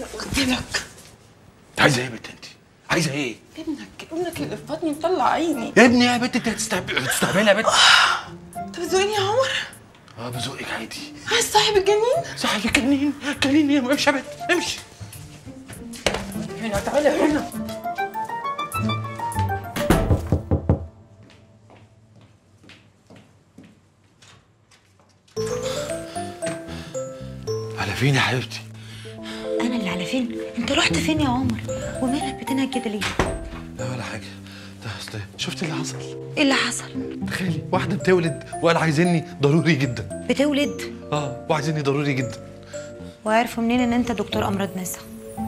قلت عايزه ايه يا بنت انت عايزه ايه ابنك ابنك اللي في بطني مطلع عيني يا ابني يا بنت انت هتستهبل هتستهبلها يا بنت انت بتزورني يا عمر اه بذوقك عادي عايز صاحب الجنين صاحبي الجنين جنين يا امشي يا بنت امشي هنا تعالى هنا على فين يا حبيبتي انا اللي على فين انت رحت فين يا عمر ومالك بتنهج كده ليه لا ولا حاجه ده اصل شفت اللي حصل ايه اللي حصل تخيلي واحده بتولد وقال عايزيني ضروري جدا بتولد اه وعايزيني ضروري جدا وعرفوا منين ان انت دكتور امراض نسا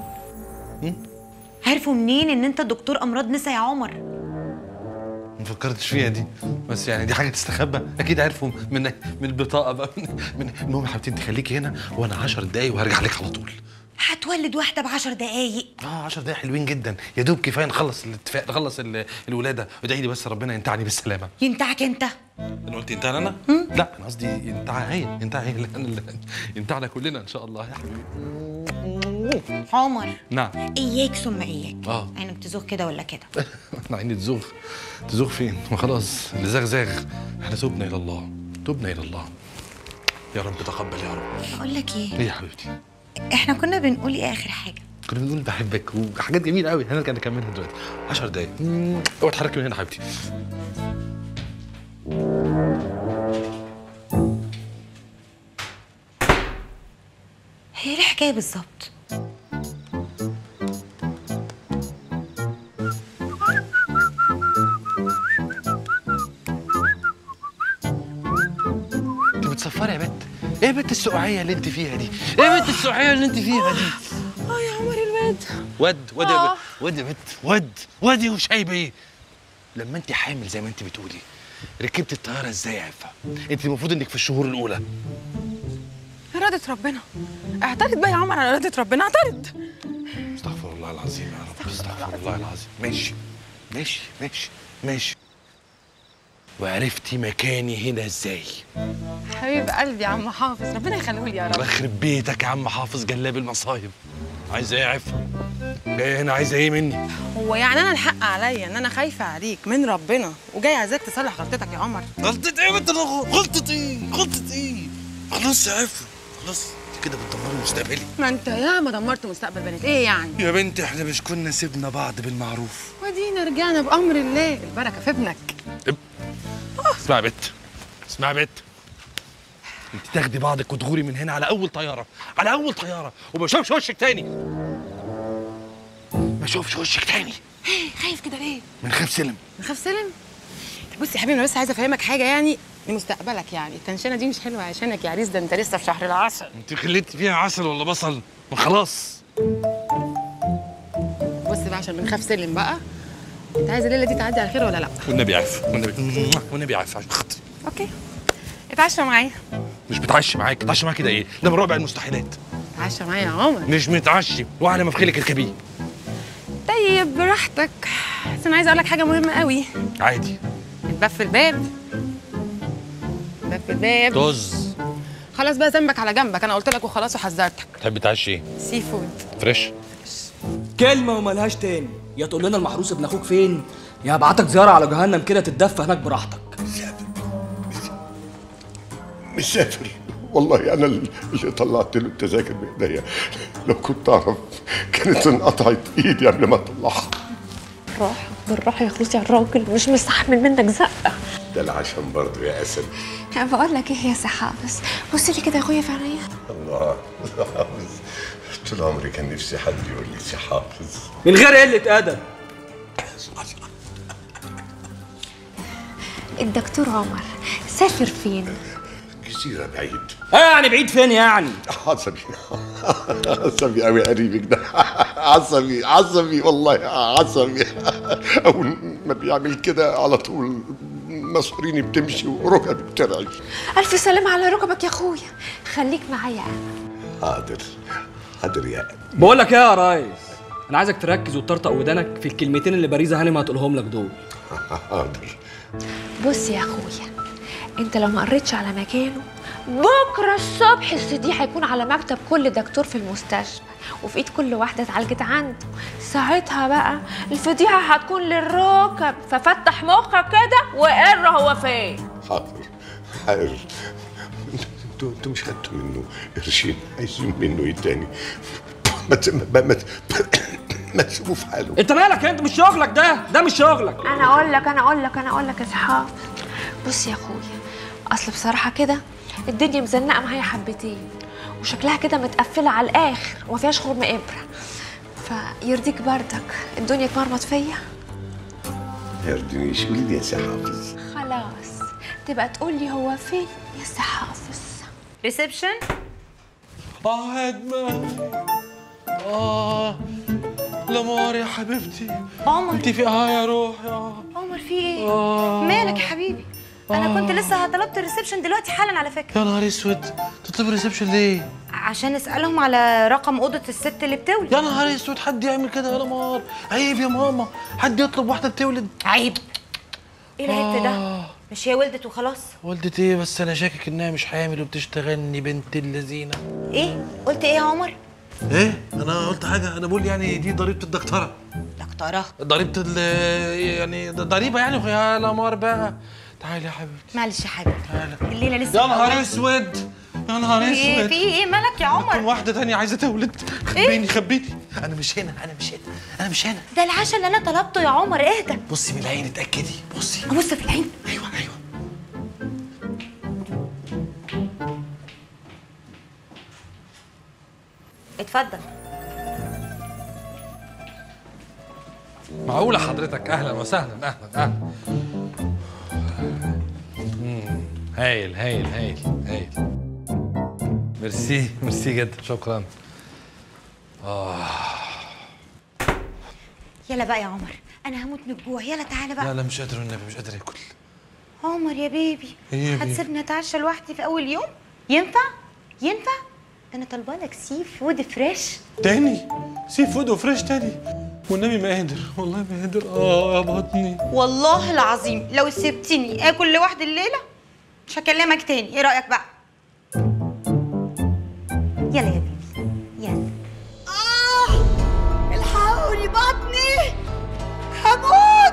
عرفوا منين ان انت دكتور امراض نسا يا عمر ما فكرتش فيها دي بس يعني دي حاجه تستخبى اكيد عرفوا من من البطاقه بقى من, من المهم يا حبيبتي انت خليكي هنا وانا 10 دقايق وهرجع لك على طول هتولد واحده بعشر دقايق اه 10 دقايق حلوين جدا يا دوب كفايه نخلص الاتفاق نخلص ال- الولاده ادعي لي بس ربنا ينتعني بالسلامه ينتعك انت انا قلت ينتعني انا لا انا قصدي ينتعها هي ينتعها هي لأن ال- ينتعنا كلنا ان شاء الله يا حبيبي عمر نعم اياك ثم اياك اه عينك تزوغ كده ولا كده احنا عيني تزوغ تزوغ فين ما خلاص اللي زاغ زاغ احنا تبنا الى الله تبنا الى الله يا رب تقبل يا رب بقول لك ايه ايه يا حبيبتي احنا كنا بنقول ايه اخر حاجه كنا بنقول بحبك وحاجات جميله قوي هنرجع نكملها دلوقتي 10 دقايق مم. اوعى تحركي من هنا يا حبيبتي هي ايه الحكايه بالظبط انت بتصفري يا بنت ايه يا بنت السقعيه اللي انت فيها دي ايه يا بنت السقعيه اللي انت فيها دي اه يا عمر الواد ود ود يا آه. بنت ود يا بنت ود ودي وشايبه ايه لما انت حامل زي ما انت بتقولي ركبت الطياره ازاي يا عفه انت المفروض انك في الشهور الاولى إرادة ربنا اعترض بقى يا عمر على إرادة ربنا اعترض استغفر الله العظيم يا رب استغفر الله العظيم ماشي ماشي ماشي ماشي وعرفتي مكاني هنا ازاي حبيب قلبي يا عم حافظ ربنا يخليه لي يا رب يخرب بيتك يا عم حافظ جلاب المصايب عايزه ايه يا عفه جايه هنا عايزه ايه مني هو يعني انا الحق عليا ان انا خايفه عليك من ربنا وجاي عايزاك تصلح غلطتك يا عمر غلطة ايه يا بنت غلطة ايه غلطة ايه خلاص يا عفه خلاص انت كده بتدمري مستقبلي ما انت يا ما دمرت مستقبل بنات ايه يعني يا بنت احنا مش كنا سيبنا بعض بالمعروف ودينا رجعنا بامر الله البركه في ابنك اسمع يا بت اسمع يا بت انت تاخدي بعضك وتغوري من هنا على اول طياره على اول طياره وما اشوفش وشك تاني ما اشوفش وشك تاني خايف كده ليه من خاف سلم نخاف سلم بص يا حبيبي انا بس عايزه افهمك حاجه يعني لمستقبلك يعني التنشنه دي مش حلوه عشانك يا عريس ده انت لسه في شهر العسل انت خليتي فيها عسل ولا بصل ما خلاص بص بقى عشان بنخاف سلم بقى انت عايز الليله دي تعدي على خير ولا لا والنبي عارف والنبي والنبي عارف عشان خاطري اوكي اتعشى معايا مش بتعشي معاك بتعشي معاك كده ايه ده من رابع المستحيلات اتعشى معايا يا عمر مش متعشي واحده ما في خيلك اركبيه طيب براحتك بس انا عايزه اقول لك حاجه مهمه قوي عادي الباب في الباب الباب في الباب طز خلاص بقى ذنبك على جنبك انا قلت لك وخلاص وحذرتك تحب تعشي ايه سي فود فريش كلمة وملهاش تاني يا تقول لنا المحروس ابن اخوك فين يا هبعتك زيارة على جهنم كده تتدفى هناك براحتك مسافر والله انا اللي طلعت له التذاكر بايديا لو كنت اعرف كانت انقطعت ايدي قبل ما اطلعها بالراحة بالراحة يا اخوتي على الراجل مش مستحمل منك زقة ده العشم برضه يا اسد أنا بقول لك ايه يا سحابس بص لي كده يا اخويا في عينيا الله حافظ طول عمري كان نفسي حد يقول لي سي حافظ من غير قلة أدب الدكتور عمر سافر فين؟ جزيرة بعيد اه يعني بعيد فين يعني عصبي عصبي قوي قريبك ده عصبي عصبي والله عصبي اول ما بيعمل كده على طول مصاريني بتمشي وركبي بترعش ألف سلامة على ركبك يا اخويا خليك معايا حاضر حاضر يا بقول لك ايه يا ريس انا عايزك تركز وتطرطق ودانك في الكلمتين اللي باريزة هانم هتقولهم لك دول حاضر بص يا اخويا انت لو ما قريتش على مكانه بكره الصبح السي هيكون على مكتب كل دكتور في المستشفى وفي ايد كل واحده اتعالجت عنده ساعتها بقى الفضيحه هتكون للركب ففتح مخك كده وقر هو فين حاضر حاضر انتوا انتوا مش خدتوا منه قرشين عايزين منه ايه تاني ما ت- ما ما ما تسيبوه في حاله انت مالك انت مش شغلك ده ده مش شغلك انا اقول لك انا اقول لك انا اقول لك يا صحاب بص يا اخويا اصل بصراحه كده الدنيا مزنقه معايا حبتين وشكلها كده متقفله على الاخر وما فيهاش خرم ابره فيرضيك بردك الدنيا اتمرمط فيا ما يرضينيش قولي لي يا سي حافظ خلاص تبقى تقول لي هو فين يا سي حافظ ريسبشن اه ادمى اه لمار يا حبيبتي عمر انت في اه يا روحي اه عمر في ايه آه. مالك يا حبيبي انا كنت لسه طلبت الريسبشن دلوقتي حالا على فكره يا نهار اسود تطلب ريسبشن ليه؟ عشان اسالهم على رقم اوضه الست اللي بتولد يا نهار اسود حد يعمل كده يا لمار عيب يا ماما حد يطلب واحده بتولد عيب ايه العيب ده آه. مش هي ولدت وخلاص والدة ايه بس انا شاكك انها مش حامل وبتشتغلني بنت اللذينه ايه قلت ايه يا عمر ايه انا قلت حاجه انا بقول يعني دي ضريبه الدكتوره دكتوره ضريبه ال يعني ضريبه يعني يا لمار بقى تعالي يا حبيبتي معلش يا حبيبي تعالي الليله لسه يا نهار مقومة. اسود يا نهار في ايه اسود في ايه مالك يا تكون عمر واحده تانية عايزه تولد خبيني خبيني انا مش هنا انا مش هنا انا مش هنا ده العشاء اللي انا طلبته يا عمر اهدى بصي من العين اتاكدي بصي ابص في العين ايوه ايوه اتفضل معقولة حضرتك أهلا وسهلا أهلا أهلا مم، هايل هايل هايل هايل ميرسي ميرسي جدا شكرا يلا بقى يا عمر انا هموت من الجوع يلا تعالى بقى لا لا مش قادر والنبي مش قادر آكل عمر يا بيبي إيه يا بيبي؟ هتسيبني اتعشى لوحدي في اول يوم ينفع ينفع ده انا طالبه لك سي فود فريش تاني سي فود وفريش تاني والنبي ما قادر والله ما قادر اه يا بطني والله العظيم لو سبتني اكل لوحدي الليله مش هكلمك تاني ايه رايك بقى يلا يا بيبي يلا اه الحقوني بطني هموت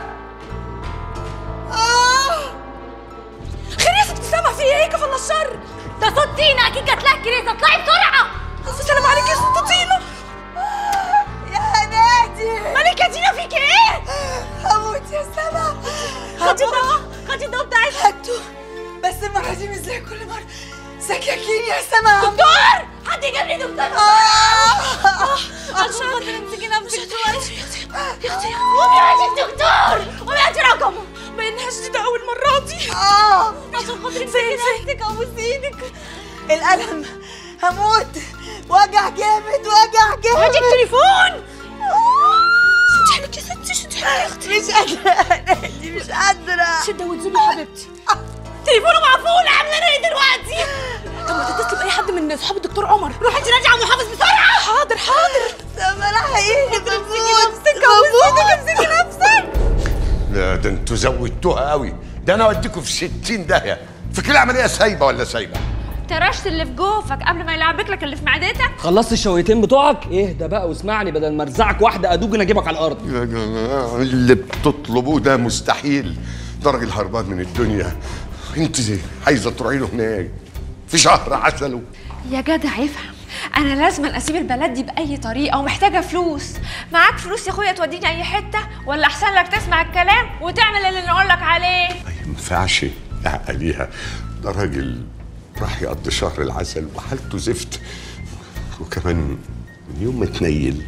اه خير يا ست سما في ايه كفل الشر ده صوت تينا اكيد جات لها كريزه اطلعي بسرعه الف سلام عليك يا ست تينا يا نادي مالك يا تينا فيك ايه هموت يا سما خدي الدواء خدي الدواء بتاعك خدته بس المره دي مش زي كل مره سكاكين يا سما دكتور حد يجيب لي دكتور آه. عشان خاطر امسكي نفسك دلوقتي يا اختي قومي هاتي الدكتور قومي هاتي رقمه ما انها شديده اول مره دي اه عشان خاطر امسكي نفسك ابوس ايدك الألم هموت وجع جامد وجع جامد هاتي التليفون شدي حيلك يا ستي شدي حيلك مش قادرة نادي مش قادرة شده وتزولي يا حبيبتي تليفونه مقفول عامله ايه دلوقتي طب ما تتصلي باي حد من اصحاب الدكتور عمر روحي انت نادي على المحافظ بسرعه حاضر حاضر سما لحقيني امسكي نفسك امسكي نفسك لا ده انتوا زودتوها قوي ده انا اوديكم في 60 داهيه فاكر العمليه سايبه ولا سايبه ترشت اللي في جوفك قبل ما يلعبك لك اللي في معدتك خلصت الشويتين بتوعك اهدى بقى واسمعني بدل ما ارزعك واحده ادوج اجيبك على الارض يا جماعه اللي بتطلبوه ده مستحيل ده راجل هربان من الدنيا انت زي عايزه تروحي له هناك في شهر عسله يا جدع افهم انا لازم اسيب البلد دي باي طريقه ومحتاجه فلوس معاك فلوس يا اخويا توديني اي حته ولا احسن لك تسمع الكلام وتعمل اللي نقول لك عليه ما ينفعش تعقليها ده راجل راح يقضي شهر العسل وحالته زفت وكمان من يوم ما اتنيل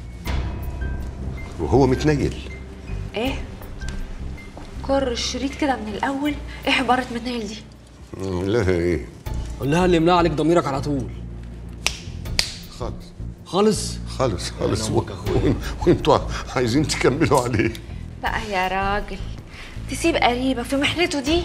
وهو متنيل ايه كر الشريط كده من الاول ايه عباره منيل دي لا ايه قول لها اللي يمنع عليك ضميرك على طول خالص خالص خالص خالص و- و- وانتوا عايزين تكملوا عليه بقى يا راجل تسيب قريبك في محنته دي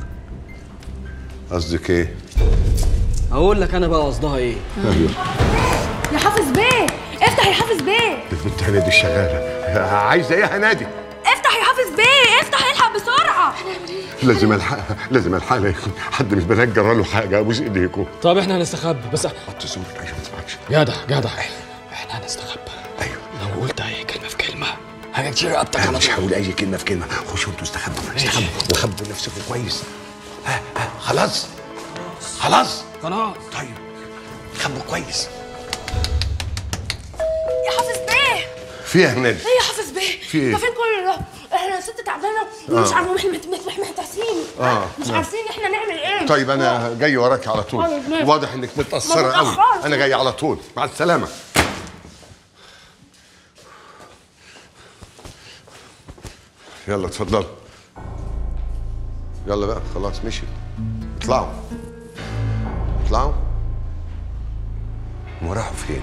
قصدك ايه؟ هقول لك انا بقى قصدها ايه ايوه يا حافظ بيه افتح يا حافظ بيه البنت هنادي شغاله عايزه ايه يا هنادي؟ افتح يا حافظ بيه افتح الحق بسرعه بسرعه لازم الحقها لازم الحقها يكون حد من البنات جرى له حاجه ابوس ايديكم طب احنا هنستخبى بس حط صورك عشان ما تسمعكش جدع جدع احنا هنستخبى ايوه لو قلت اي كلمه في كلمه هنكسر رقبتك انا على مش طول هقول اي كلمه في كلمه خشوا انتوا استخبوا استخبوا وخبوا نفسكم كويس ها ها خلاص خلاص خلاص طيب خبوا كويس يا حافظ بيه في ايه يا هنادي ايه يا حافظ بيه في إيه؟ انت فين كل ده احنا ست تعبانه ومش عارفين احنا مت- مت- مت- محتاسين آه، مش نعم. عارفين احنا نعمل ايه طيب انا جاي وراك على طول طيب، ماشي. واضح انك متاثره ما قوي تتأخرش. انا جاي على طول مع السلامه يلا اتفضلوا يلا بقى خلاص مشي اطلعوا اطلعوا هم راحوا فين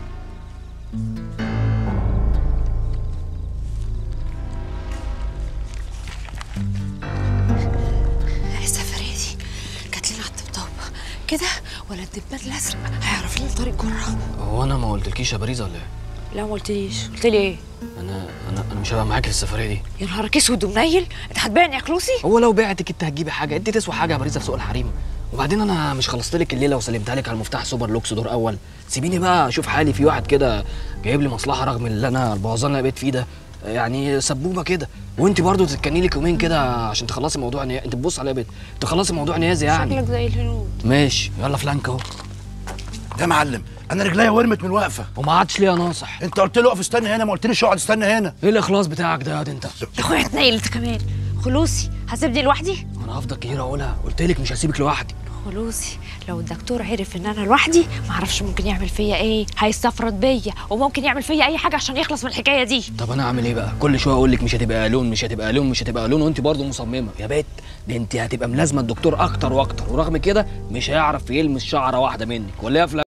السفرية دي كانت لنا على الطبطاب كده ولا الدبان الازرق هيعرف لنا طريق جرة هو انا ما قلتلكيش يا باريزا ولا ايه لا ما قلتليش قلت لي ايه انا انا انا مش هبقى معاكي في السفريه دي يا نهارك اسود ومنيل انت هتبيعني يا كلوسي هو لو بعتك انت هتجيبي حاجه انت تسوى حاجه يا باريزا في سوق الحريم وبعدين انا مش خلصت لك الليله وسلمتها لك على المفتاح سوبر لوكس دور اول سيبيني بقى اشوف حالي في واحد كده جايب لي مصلحه رغم اللي انا البوظان اللي أنا بقيت فيه ده يعني سبوبه كده وانت برضو تتكني لك يومين كده عشان تخلصي موضوع نيازي انت بتبص عليا بيت تخلصي موضوع نيازي يعني شكلك زي الهنود ماشي يلا فلانك اهو ده معلم انا رجليا ورمت من الوقفه وما عادش ليا ناصح انت قلت لي اقف استنى هنا ما قلتليش اقعد استنى هنا ايه الاخلاص بتاعك ده يا واد انت يا اخويا اتنيل انت كمان خلوصي هسيبني لوحدي انا هفضل كتير اقولها قلت لك مش هسيبك لوحدي خلوصي لو الدكتور عرف ان انا لوحدي معرفش ممكن يعمل فيا ايه هيستفرد بيا وممكن يعمل فيا اي حاجه عشان يخلص من الحكايه دي طب انا اعمل ايه بقى كل شويه اقول لك مش هتبقى لون مش هتبقى لون مش هتبقى لون وانت برضه مصممه يا بت ده انت هتبقى ملازمه الدكتور اكتر واكتر ورغم كده مش هيعرف يلمس شعره واحده منك ولا إيه يا فلان